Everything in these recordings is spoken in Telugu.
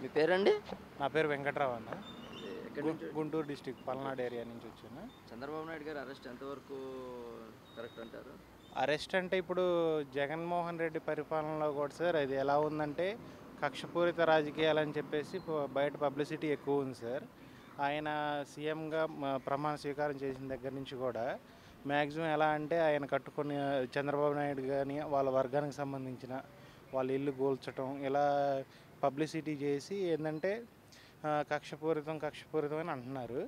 పేరండి నా పేరు వెంకట్రావు అన్న ఎక్కడి గు- నుంచి గుంటూరు డిస్టిక్ పల్నాడు ఏరియా నుంచి వచ్చాను చంద్రబాబు నాయుడు గారు అరెస్ట్ ఎంతవరకు కరెక్ట్ అంటారు అరెస్ట్ అంటే ఇప్పుడు జగన్మోహన్ రెడ్డి పరిపాలనలో కూడా సార్ అది ఎలా ఉందంటే కక్షపూరిత రాజకీయాలు అని చెప్పేసి ప- బయట పబ్లిసిటీ ఎక్కువ ఉంది సార్ ఆయన సీఎంగా మ- ప్రమాణ స్వీకారం చేసిన దగ్గర నుంచి కూడా మ్యాక్సిమం ఎలా అంటే ఆయన కట్టుకుని చంద్రబాబు నాయుడు కానీ వాళ్ళ వర్గానికి సంబంధించిన వాళ్ళ ఇల్లు కూల్చటం ఇలా పబ్లిసిటీ చేసి ఏంటంటే ఆ, కక్షపూరితం కక్షపూరితం అని అంటున్నారు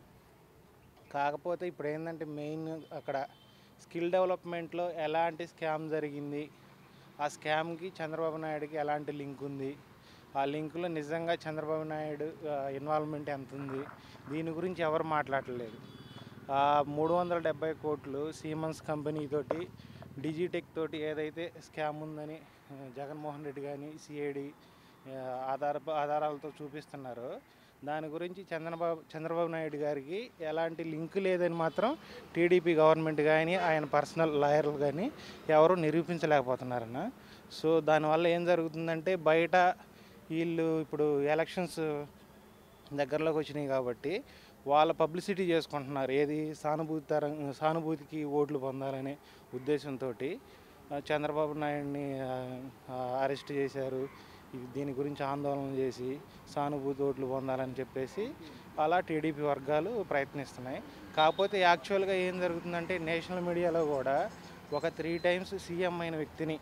కాకపోతే ఇప్పుడు ఏంటంటే మెయిన్ అక్కడ స్కిల్ డెవలప్మెంట్లో ఎలాంటి స్కామ్ జరిగింది ఆ స్కామ్కి చంద్రబాబు నాయుడుకి ఎలాంటి లింక్ ఉంది ఆ లింకులో నిజంగా చంద్రబాబు నాయుడు ఇన్వాల్వ్మెంట్ ఎంత ఉంది దీని గురించి ఎవరు మాట్లాడలేదు ఆ మూడు వందల డెబ్బై కోట్లు సీమన్స్ కంపెనీ తోటి డిజిటెక్ తోటి ఏదైతే స్కామ్ ఉందని ఆ, జగన్మోహన్ రెడ్డి కానీ సిఐడి ఆధార ఆధారాలతో చూపిస్తున్నారో దాని గురించి చంద్రబాబు చంద్రబాబు నాయుడు గారికి ఎలాంటి లింక్ లేదని మాత్రం టీడీపీ గవర్నమెంట్ కానీ ఆయన పర్సనల్ లాయర్లు కానీ ఎవరు నిరూపించలేకపోతున్నారన్న సో దానివల్ల ఏం జరుగుతుందంటే బయట వీళ్ళు ఇప్పుడు ఎలక్షన్స్ దగ్గరలోకి వచ్చినాయి కాబట్టి వాళ్ళ పబ్లిసిటీ చేసుకుంటున్నారు ఏది సానుభూతి తరం సానుభూతికి ఓట్లు పొందాలనే ఉద్దేశంతో చంద్రబాబు నాయుడిని అరెస్ట్ చేశారు ఇది దీని గురించి ఆందోళన చేసి సానుభూతి ఓట్లు పొందాలని చెప్పేసి అలా టీడీపీ వర్గాలు ప్రయత్నిస్తున్నాయి కాకపోతే యాక్చువల్గా ఏం జరుగుతుందంటే నేషనల్ మీడియాలో కూడా ఒక త్రీ టైమ్స్ సీఎం అయిన వ్యక్తిని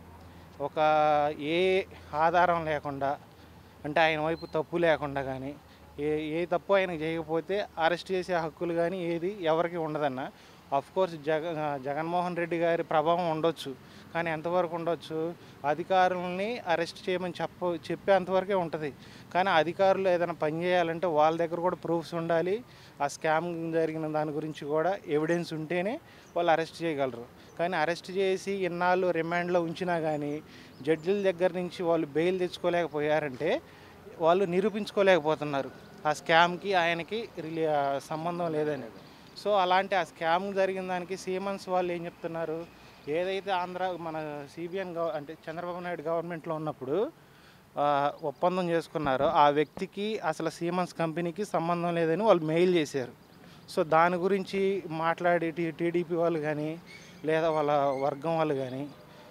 ఒక ఏ ఆధారం లేకుండా అంటే ఆయన వైపు తప్పు లేకుండా కానీ ఏ ఏ తప్పు ఆయన చేయకపోతే అరెస్ట్ చేసే హక్కులు కానీ ఏది ఎవరికి ఉండదన్న అఫ్ కోర్స్ జగ జగన్మోహన్ రెడ్డి గారి ప్రభావం ఉండొచ్చు కానీ ఎంతవరకు ఉండొచ్చు అధికారులని అరెస్ట్ చేయమని చెప్ప చెప్పేంతవరకే ఉంటుంది కానీ అధికారులు ఏదైనా పని చేయాలంటే వాళ్ళ దగ్గర కూడా ప్రూఫ్స్ ఉండాలి ఆ స్కామ్ జరిగిన దాని గురించి కూడా ఎవిడెన్స్ ఉంటేనే వాళ్ళు అరెస్ట్ చేయగలరు కానీ అరెస్ట్ చేసి ఇన్నాళ్ళు రిమాండ్లో ఉంచినా కానీ జడ్జిల దగ్గర నుంచి వాళ్ళు బెయిల్ తెచ్చుకోలేకపోయారంటే వాళ్ళు నిరూపించుకోలేకపోతున్నారు ఆ స్కామ్కి ఆయనకి రిలే ఆ సంబంధం లేదని సో అలాంటి ఆ స్కామ్ జరిగిన దానికి సీమన్స్ వాళ్ళు ఏం చెప్తున్నారు ఏదైతే ఆంధ్ర మన సిబిఎన్ గవ అంటే చంద్రబాబు నాయుడు గవర్నమెంట్లో ఉన్నప్పుడు ఆ, ఒప్పందం చేసుకున్నారో ఆ వ్యక్తికి అసలు సీమన్స్ కంపెనీకి సంబంధం లేదని వాళ్ళు మెయిల్ చేశారు సో దాని గురించి మాట్లాడి టీ- టీడీపీ వాళ్ళు కానీ లేదా వాళ్ళ వర్గం వాళ్ళు కానీ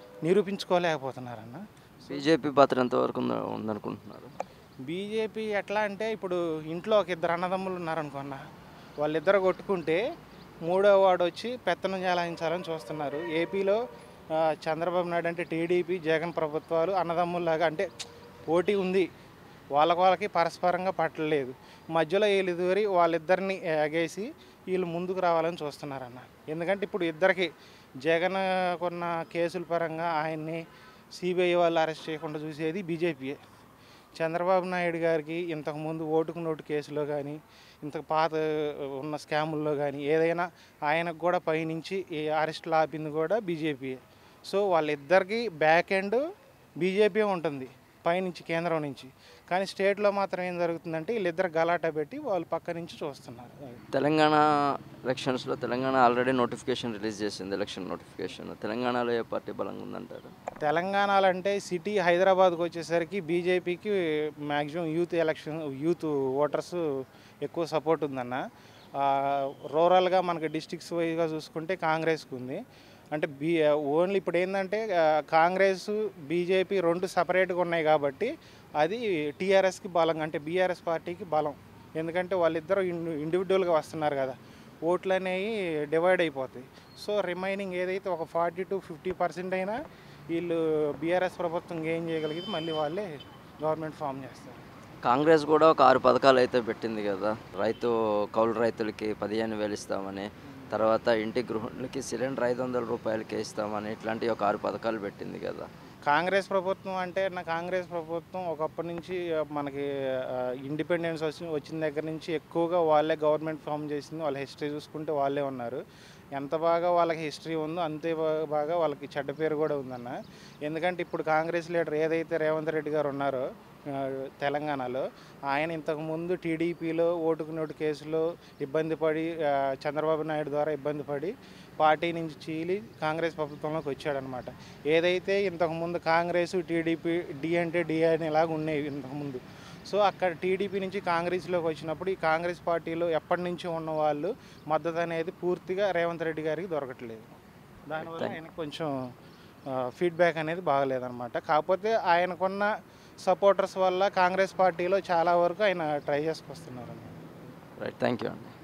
నిరూపించుకోలేకపోతున్నారన్న బీజేపీ పాత్ర ఎంతవరకు ఉంద- ఉందనుకుంటున్నారు బీజేపీ ఎట్లా అంటే ఇప్పుడు ఇంట్లో ఒక ఇద్దరు అన్నదమ్ములు ఉన్నారనుకున్న వాళ్ళిద్దరు కొట్టుకుంటే మూడో వాడు వచ్చి పెత్తనం చెలాయించాలని చూస్తున్నారు ఏపీలో ఆ, చంద్రబాబు నాయుడు అంటే టీడీపీ జగన్ ప్రభుత్వాలు అన్నదమ్ముల్లాగా అంటే పోటీ ఉంది వాళ్ళకి వాళ్ళకి పరస్పరంగా పట్టలేదు మధ్యలో వీళ్ళు దూరి వాళ్ళిద్దరిని ఎగేసి వీళ్ళు ముందుకు రావాలని చూస్తున్నారన్న ఎందుకంటే ఇప్పుడు ఇద్దరికి జగన్ కొన్న కేసుల పరంగా ఆయన్ని సిబిఐ వాళ్ళు అరెస్ట్ చేయకుండా చూసేది బీజేపీయే చంద్రబాబు నాయుడు గారికి ఇంతకుముందు ఓటుకు నోటు కేసులో కానీ ఇంతకు పాత ఉన్న స్కాముల్లో కానీ ఏదైనా ఆయనకు కూడా పైనుంచి ఈ అరెస్టులు ఆపింది కూడా బీజేపీయే సో వాళ్ళిద్దరికి బ్యాక్ ఎండ్ బీజేపీ ఉంటుంది పైనుంచి కేంద్రం నుంచి కానీ స్టేట్లో మాత్రం ఏం జరుగుతుందంటే వీళ్ళిద్దరు గలాటా పెట్టి వాళ్ళు పక్క నుంచి చూస్తున్నారు అది. తెలంగాణ ఎలక్షన్స్లో తెలంగాణ ఆల్రెడీ నోటిఫికేషన్ రిలీజ్ చేసింది ఎలక్షన్ నోటిఫికేషన్ తెలంగాణలో ఏ పార్టీ బలంగా ఉందంటారు తెలంగాణలో అంటే సిటీ హైదరాబాద్కి వచ్చేసరికి బీజేపీకి maximum youth election youth voters ఎక్కువ సపోర్ట్ ఉందన్న ఆ, రూరల్గా మనకి డిస్ట్రిక్ట్స్ వైజ్గా చూసుకుంటే కాంగ్రెస్కి ఉంది అంటే బీ ఓన్లీ ఇప్పుడు ఏంటంటే ఆ, కాంగ్రెస్ బీజేపీ రెండు సపరేట్గా ఉన్నాయి కాబట్టి అది టీఆర్ఎస్కి బలం అంటే బీఆర్ఎస్ పార్టీకి బలం ఎందుకంటే వాళ్ళిద్దరూ ఇండి ఇండివిజువల్గా వస్తున్నారు కదా ఓట్లు అనేవి డివైడ్ అయిపోతాయి సో రిమైనింగ్ ఏదైతే ఒక ఫార్టీ టు ఫిఫ్టీ పర్సెంట్ అయినా వీళ్ళు బీఆర్ఎస్ ప్రభుత్వం ఏం చేయగలిగితే మళ్ళీ వాళ్ళే గవర్నమెంట్ ఫామ్ చేస్తారు కాంగ్రెస్ కూడా ఒక ఆరు పథకాలు అయితే పెట్టింది కదా రైతు కౌలు రైతులకి పదిహేను వేలు ఇస్తామని తర్వాత ఇంటి గృహిణులకి సిలిండర్ ఐదు వందల రూపాయలకి ఇస్తామని ఇట్లాంటి ఒక ఆరు పథకాలు పెట్టింది కదా కాంగ్రెస్ ప్రభుత్వం అంటే నా కాంగ్రెస్ ప్రభుత్వం ఒకప్పటి నుంచి ఆ, మనకి ఇండిపెండెన్స్ వచ్చి వచ్చిన దగ్గర నుంచి ఎక్కువగా వాళ్ళే గవర్నమెంట్ ఫామ్ చేసింది వాళ్ళ హిస్టరీ చూసుకుంటే వాళ్ళే ఉన్నారు ఎంత బాగా వాళ్ళకి హిస్టరీ ఉందో అంతే బా- బాగా వాళ్ళకి చెడ్డ పేరు కూడా ఉందన్న ఎందుకంటే ఇప్పుడు కాంగ్రెస్ లీడర్ ఏదైతే రేవంత్ రెడ్డి గారు ఉన్నారో ఆ, తెలంగాణలో ఆయన ఇంతకుముందు టీడీపీలో ఓటుకు నోటు కేసులో ఇబ్బంది పడి ఆ, చంద్రబాబు నాయుడు ద్వారా ఇబ్బంది పడి పార్టీ నుంచి చీలి కాంగ్రెస్ ప్రభుత్వంలోకి వచ్చాడనమాట ఏదైతే ఇంతకుముందు కాంగ్రెస్ టీడీపీ డి అంటే డి అనేలాగా ఉండేవి ఇంతకుముందు సో అక్కడ టీడీపీ నుంచి కాంగ్రెస్లోకి వచ్చినప్పుడు ఈ కాంగ్రెస్ పార్టీలో ఎప్పటి నుంచి ఉన్న వాళ్ళు మద్దతు అనేది పూర్తిగా రేవంత్ రెడ్డి గారికి దొరకట్లేదు దానివల్ల ఆయనకు కొంచెం ఫీడ్బ్యాక్ అనేది బాగలేదన్నమాట కాకపోతే ఆయనకున్న సపోర్టర్స్ వల్ల కాంగ్రెస్ పార్టీలో చాలా వరకు ఆయన ట్రై చేసుకొస్తున్నారు రైట్ థ్యాంక్ యూ అండి